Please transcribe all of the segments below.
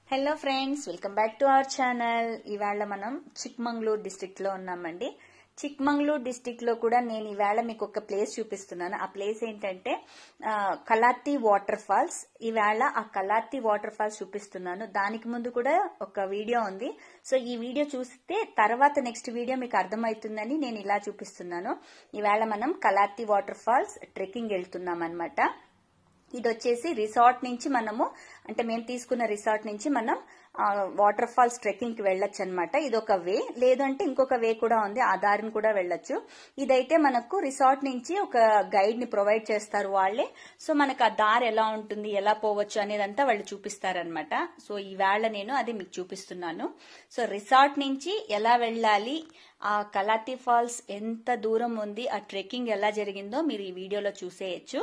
hello friends welcome back to our channel ఇవాళ మనం Chikmagalur district లో ఉన్నామండి చిక్మంగళూరు డిస్టిక్ లో కూడా నేను ఈవేళ మీకు ఒక ప్లేస్ చూపిస్తున్నాను ఆ ప్లేస్ ఏంటంటే ఆ, కలాతి వాటర్ ఫాల్స్ ఈవేళ ఆ కలాతి వాటర్ ఫాల్స్ చూపిస్తున్నాను దానికి ముందు కూడా ఒక వీడియో ఉంది సో ఈ వీడియో చూస్తే తర్వాత నెక్స్ట్ వీడియో మీకు అర్థమవుతుందని నేను ఇలా చూపిస్తున్నాను ఈవేళ మనం కలాతి వాటర్ ఫాల్స్ ట్రెక్కింగ్ వెళ్తున్నాం అనమాట ఇది వచ్చేసి రిసార్ట్ నుంచి మనము అంటే మేము తీసుకున్న రిసార్ట్ నుంచి మనం వాటర్ ఫాల్స్ ట్రెక్కింగ్ కి వెళ్ళొచ్చు అనమాట ఇది ఒక వే లేదంటే ఇంకొక వే కూడా ఉంది ఆ దారిని కూడా వెళ్ళొచ్చు ఇదైతే మనకు రిసార్ట్ నుంచి ఒక గైడ్ ని ప్రొవైడ్ చేస్తారు వాళ్ళే సో మనకు ఆ దారి ఎలా ఉంటుంది ఎలా పోవచ్చు అనేదంతా వాళ్ళు చూపిస్తారనమాట సో ఈవేళ నేను అది మీకు చూపిస్తున్నాను సో రిసార్ట్ నుంచి ఎలా వెళ్ళాలి ఆ కలాతి ఫాల్స్ ఎంత దూరం ఉంది ఆ ట్రెక్కింగ్ ఎలా జరిగిందో మీరు ఈ వీడియోలో చూసేయచ్చు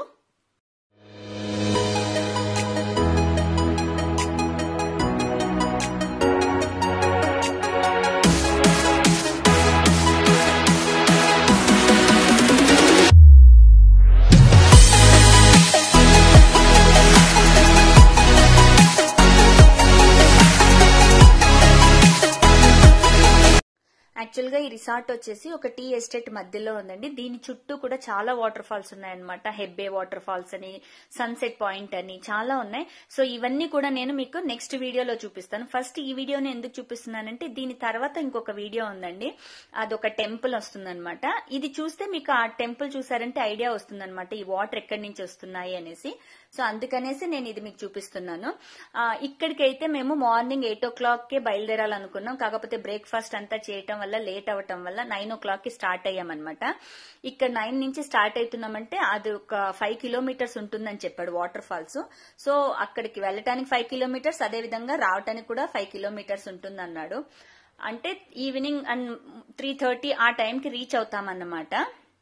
యాక్చువల్ గా ఈ రిసార్ట్ వచ్చేసి ఒక టీ ఎస్టేట్ మధ్యలో ఉందండి దీని చుట్టూ కూడా చాలా వాటర్ ఫాల్స్ ఉన్నాయన్నమాట హెబ్బే వాటర్ ఫాల్స్ అని సన్సెట్ పాయింట్ అని చాలా ఉన్నాయి సో ఇవన్నీ కూడా నేను మీకు నెక్స్ట్ వీడియోలో చూపిస్తాను ఫస్ట్ ఈ వీడియోని ఎందుకు చూపిస్తున్నానంటే దీని తర్వాత ఇంకొక వీడియో ఉందండి అదొక టెంపుల్ వస్తుందన్నమాట ఇది చూస్తే మీకు ఆ టెంపుల్ చూసారంటే ఐడియా వస్తుందన్నమాట ఈ వాటర్ ఎక్కడి నుంచి వస్తున్నాయి అనేసి సో అందుకనేసి నేను ఇది మీకు చూపిస్తున్నాను ఆ, ఇక్కడికైతే మేము మార్నింగ్ ఎయిట్ ఓ క్లాక్ కే బయలుదేరాలనుకున్నాం కాకపోతే బ్రేక్ఫాస్ట్ అంతా చేయటం వల్ల లేట్ అవ్వటం వల్ల నైన్ ఓ క్లాక్ కి స్టార్ట్ అయ్యామన్నమాట ఇక్కడ నైన్ నుంచి స్టార్ట్ అవుతున్నామంటే అది ఒక ఫైవ్ కిలోమీటర్స్ ఉంటుందని చెప్పాడు వాటర్ ఫాల్స్ సో అక్కడికి వెళ్ళటానికి ఫైవ్ కిలోమీటర్స్ అదే విధంగా రావటానికి కూడా ఫైవ్ కిలోమీటర్స్ ఉంటుందన్నాడు అంటే ఈవినింగ్ అండ్ త్రీ థర్టీ ఆ టైంకి రీచ్ అవుతామన్నమాట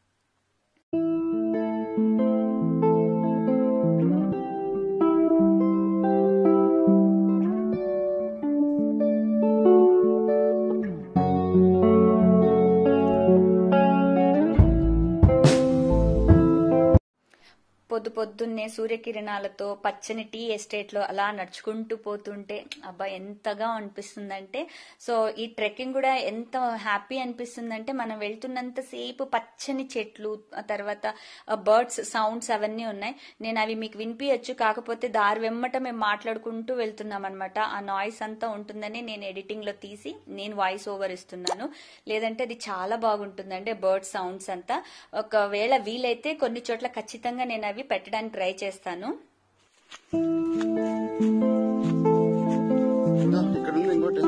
పొద్దు పొద్దున్నే సూర్యకిరణాలతో పచ్చని టీ ఎస్టేట్ లో అలా నడుచుకుంటూ పోతుంటే అబ్బా ఎంతగా అనిపిస్తుందంటే సో ఈ ట్రెక్కింగ్ కూడా ఎంత హ్యాపీ అనిపిస్తుందంటే మనం వెళ్తున్నంత సేపు పచ్చని చెట్లు ఆ తర్వాత బర్డ్స్ సౌండ్స్ అవన్నీ ఉన్నాయి నేను అవి మీకు వినిపించచ్చు కాకపోతే దారి వెమ్మట మేము మాట్లాడుకుంటూ వెళ్తున్నాం అనమాట ఆ నాయిస్ అంతా ఉంటుందని నేను ఎడిటింగ్ లో తీసి నేను వాయిస్ ఓవర్ ఇస్తున్నాను లేదంటే అది చాలా బాగుంటుందండి బర్డ్ సౌండ్స్ అంతా ఒకవేళ వీలైతే కొన్ని చోట్ల ఖచ్చితంగా నేను అవి పెట్టడానికి ట్రై చేస్తాను దా, ఇక్కడ ఉంది ఇంకోటి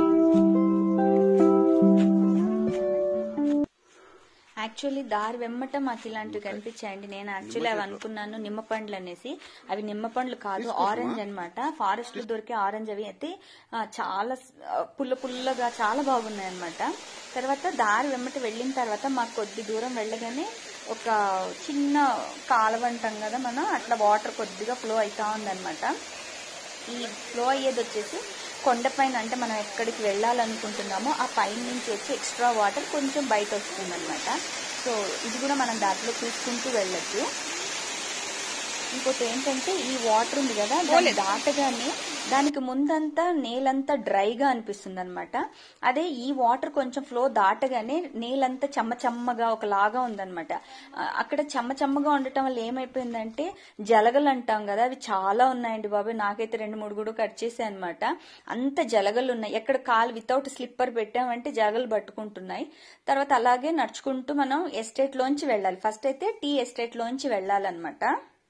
యాక్చువల్లీ దారి వెమ్మట మాకు ఇలాంటివి కనిపించాయండి నేను యాక్చువల్లీ అవి అనుకున్నాను నిమ్మ పండ్లు అనేసి అవి నిమ్మ పండ్లు కాదు ఆరెంజ్ అన్నమాట ఫారెస్ట్ లో దొరికే ఆరెంజ్ అవి అయితే ఆ, చాలా స్- ఆ, పుల్ల పుల్లగా చాలా బాగున్నాయి అనమాట తర్వాత దారి వెమ్మట వెళ్ళిన తర్వాత మాకు కొద్ది దూరం వెళ్ళగానే ఒక చిన్న కాలువ అంటాం కదా మనం అట్లా వాటర్ కొద్దిగా ఫ్లో అవుతా ఉందన్నమాట ఈ ఫ్లో అయ్యేది వచ్చేసి కొండపైన అంటే మనం ఎక్కడికి వెళ్ళాలనుకుంటున్నామో ఆ పైన నుంచి వచ్చి ఎక్స్ట్రా వాటర్ కొంచెం బయట వస్తుందన్నమాట సో ఇది కూడా మనం దాంట్లో చూసుకుంటూ వెళ్ళొచ్చు ఇంకోటి ఏంటంటే ఈ వాటర్ ఉంది కదా దాన్ని దాటగానే దానికి ముందంతా నేలంతా డ్రైగా అనిపిస్తుంది అనమాట అదే ఈ వాటర్ కొంచెం ఫ్లో దాటగానే నేలంతా చెమ్మ చెమ్మగా ఒకలాగా ఉందన్నమాట ఆ, అక్కడ చెమ్మ చెమ్మగా ఉండటం వల్ల ఏమైపోయిందంటే జలగలు అంటాం కదా అవి చాలా ఉన్నాయండి బాబాయ్ నాకైతే రెండు మూడు కూడా కట్ చేసాయి అనమాట అంత జలగలు ఉన్నాయి ఎక్కడ కాలు వితౌట్ స్లిప్పర్ పెట్టామంటే జలగలు పట్టుకుంటున్నాయి తర్వాత అలాగే నడుచుకుంటూ మనం ఎస్టేట్ లోంచి వెళ్ళాలి ఫస్ట్ అయితే టీ ఎస్టేట్ లోంచి వెళ్ళాలన్నమాట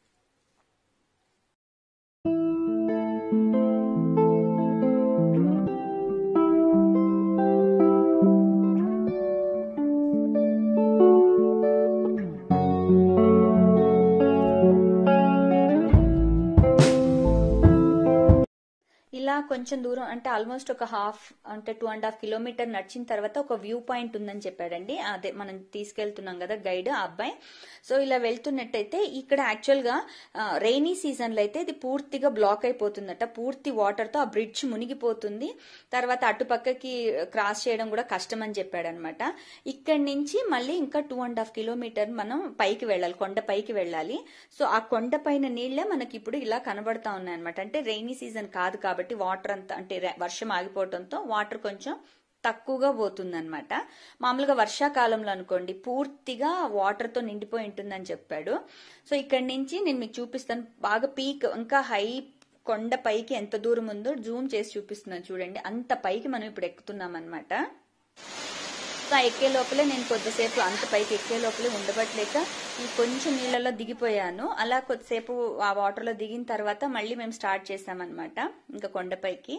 ఇలా కొంచెం దూరం అంటే ఆల్మోస్ట్ ఒక హాఫ్ అంటే టూ అండ్ హాఫ్ కిలోమీటర్ నడిచిన తర్వాత ఒక వ్యూ పాయింట్ ఉందని చెప్పాడండి అదే మనం తీసుకెళ్తున్నాం కదా గైడ్ ఆ అబ్బాయి సో ఇలా వెళ్తున్నట్టయితే ఇక్కడ యాక్చువల్ గా రెయినీ సీజన్ లో అయితే ఇది పూర్తిగా బ్లాక్ అయిపోతుందట పూర్తి వాటర్ తో ఆ బ్రిడ్జ్ మునిగిపోతుంది తర్వాత అటుపక్కకి క్రాస్ చేయడం కూడా కష్టం అని చెప్పాడు అనమాట ఇక్కడి నుంచి మళ్ళీ ఇంకా టూ అండ్ హాఫ్ కిలోమీటర్ మనం పైకి వెళ్ళాలి కొండ పైకి వెళ్ళాలి సో ఆ కొండ పైన నీళ్లే మనకి ఇప్పుడు ఇలా కనబడతా ఉన్నాయి అనమాట అంటే రెయినీ సీజన్ కాదు కాబట్టి కాబట్టి వాటర్ అంతా అంటే ర- వర్షం ఆగిపోవడంతో వాటర్ కొంచెం తక్కువగా పోతుందన్నమాట మామూలుగా వర్షాకాలంలో అనుకోండి పూర్తిగా వాటర్ తో నిండిపోయి ఉంటుందని చెప్పాడు సో ఇక్కడ నుంచి నేను మీకు చూపిస్తాను బాగా పీక్ ఇంకా హై కొండ పైకి ఎంత దూరం ఉందో జూమ్ చేసి చూపిస్తున్నాను చూడండి అంత పైకి మనం ఇప్పుడు ఎక్కుతున్నాం అనమాట సో ఆ ఎక్కే లోపలే నేను కొద్దిసేపు అంత పైకి ఎక్కే లోపలే ఉండబట్టలేక ఈ కొంచెం నీళ్ళలో దిగిపోయాను అలా కొద్దిసేపు ఆ వాటర్లో దిగిన తర్వాత మళ్ళీ మేము స్టార్ట్ చేసామన్నమాట ఇంకా కొండపైకి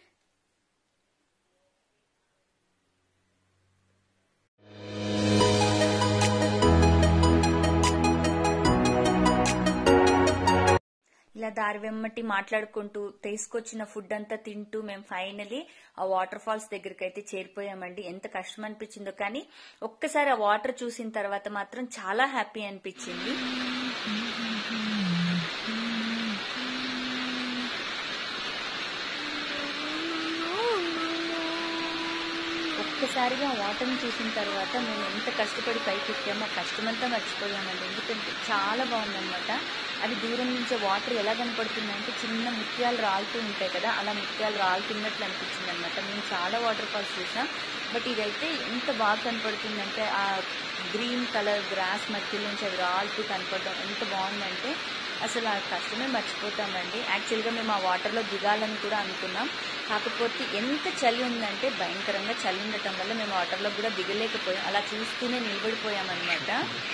ఇలా దారి వెమ్మటి మాట్లాడుకుంటూ తీసుకొచ్చిన ఫుడ్ అంతా తింటూ మేము ఫైనలీ ఆ వాటర్ ఫాల్స్ దగ్గరికి అయితే చేరిపోయామండి ఎంత కష్టం అనిపించిందో కానీ ఒక్కసారి ఆ వాటర్ చూసిన తర్వాత మాత్రం చాలా హ్యాపీ అనిపించింది ఒక్కసారిగా వాటర్ని చూసిన తర్వాత మేము ఎంత కష్టపడి పైకి ఎక్కామో ఆ కష్టమంతా మర్చిపోయామండి ఎందుకంటే చాలా బాగుందన్నమాట అది దూరం నుంచే వాటర్ ఎలా కనపడుతుందంటే చిన్న ముత్యాలు రాలుతూ ఉంటాయి కదా అలా ముత్యాలు రాలుతున్నట్లు అనిపించింది అనమాట మేము చాలా వాటర్ ఫాల్స్ చూసాం బట్ ఇదైతే ఎంత బాగా కనపడుతుందంటే ఆ గ్రీన్ కలర్ గ్రాస్ మధ్యలో నుంచి అది రాలుతూ కనపడడం ఎంత బాగుందంటే అసలు ఆ కష్టమే మర్చిపోతామండి యాక్చువల్గా మేము ఆ వాటర్లో దిగాలని కూడా అనుకున్నాం కాకపోతే ఎంత చలి ఉందంటే భయంకరంగా చలి ఉండటం వల్ల మేము వాటర్లో కూడా దిగలేకపోయాం అలా చూస్తూనే నిలబడిపోయామన్నమాట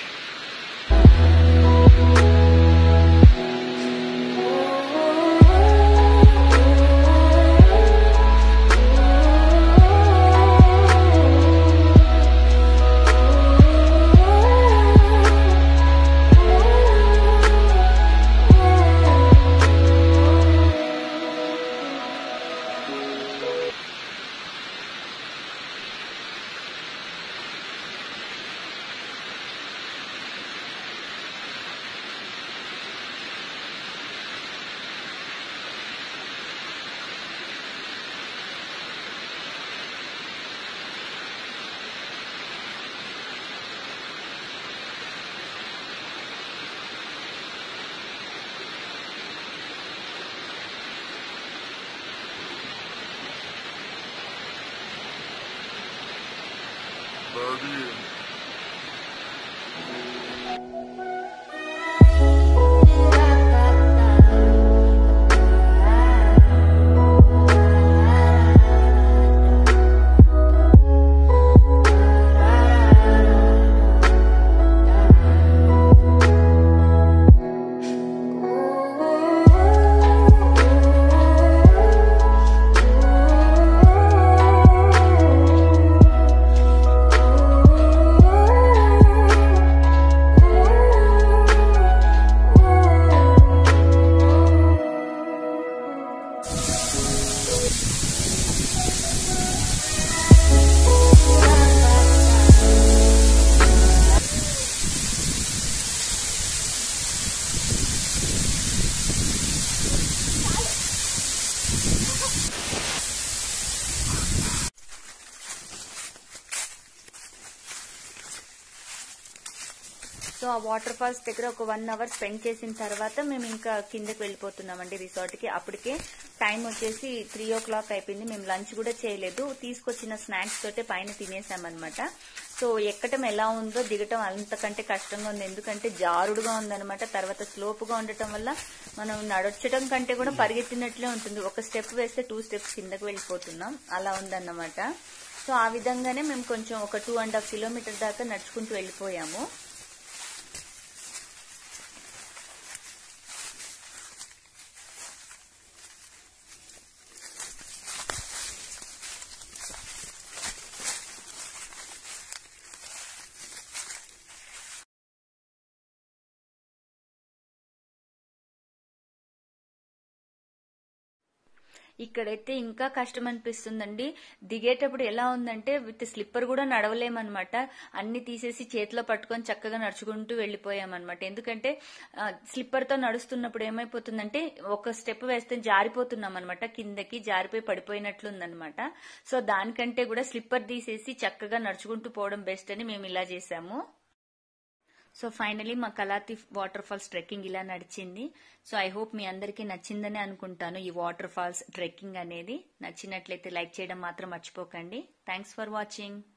సో ఆ వాటర్ ఫాల్స్ దగ్గర ఒక వన్ అవర్ స్పెండ్ చేసిన తర్వాత మేము ఇంకా కిందకి వెళ్ళిపోతున్నామండి రిసార్ట్ కి అప్పటికే టైం వచ్చేసి త్రీ ఓ క్లాక్ అయిపోయింది మేము లంచ్ కూడా చేయలేదు తీసుకొచ్చిన స్నాక్స్ తోటే పైన తినేసామన్నమాట సో ఎక్కటం ఎలా ఉందో దిగటం అంతకంటే కష్టంగా ఉంది ఎందుకంటే జారుడుగా ఉందన్నమాట తర్వాత స్లోపుగా ఉండటం వల్ల మనం నడచడం కంటే కూడా పరిగెత్తినట్లే ఉంటుంది ఒక స్టెప్ వేస్తే టూ స్టెప్స్ కిందకి వెళ్ళిపోతున్నాం అలా ఉందన్నమాట సో ఆ విధంగానే మేము కొంచెం ఒక టూ అండ్ హాఫ్ కిలోమీటర్ దాకా నడుచుకుంటూ వెళ్ళిపోయాము ఇక్కడైతే ఇంకా కష్టం అనిపిస్తుందండి దిగేటప్పుడు ఎలా ఉందంటే విత్ స్లిప్పర్ కూడా నడవలేమన్నమాట అన్ని తీసేసి చేతిలో పట్టుకొని చక్కగా నడుచుకుంటూ వెళ్ళిపోయామన్నమాట ఎందుకంటే స్లిప్పర్ తో నడుస్తున్నప్పుడు ఏమైపోతుందంటే ఒక స్టెప్ వేస్తే జారిపోతున్నాం అనమాట కిందకి జారిపోయి పడిపోయినట్లుందనమాట సో దానికంటే కూడా స్లిప్పర్ తీసేసి చక్కగా నడుచుకుంటూ పోవడం బెస్ట్ అని మేము ఇలా చేసాము సో ఫైనలీ మా కలాతి వాటర్ ఫాల్స్ ట్రెక్కింగ్ ఇలా నడిచింది సో ఐ హోప్ మీ అందరికీ నచ్చిందని అనుకుంటాను ఈ వాటర్ ఫాల్స్ ట్రెక్కింగ్ అనేది నచ్చినట్లయితే లైక్ చేయడం మాత్రం మర్చిపోకండి థ్యాంక్స్ ఫర్ వాచింగ్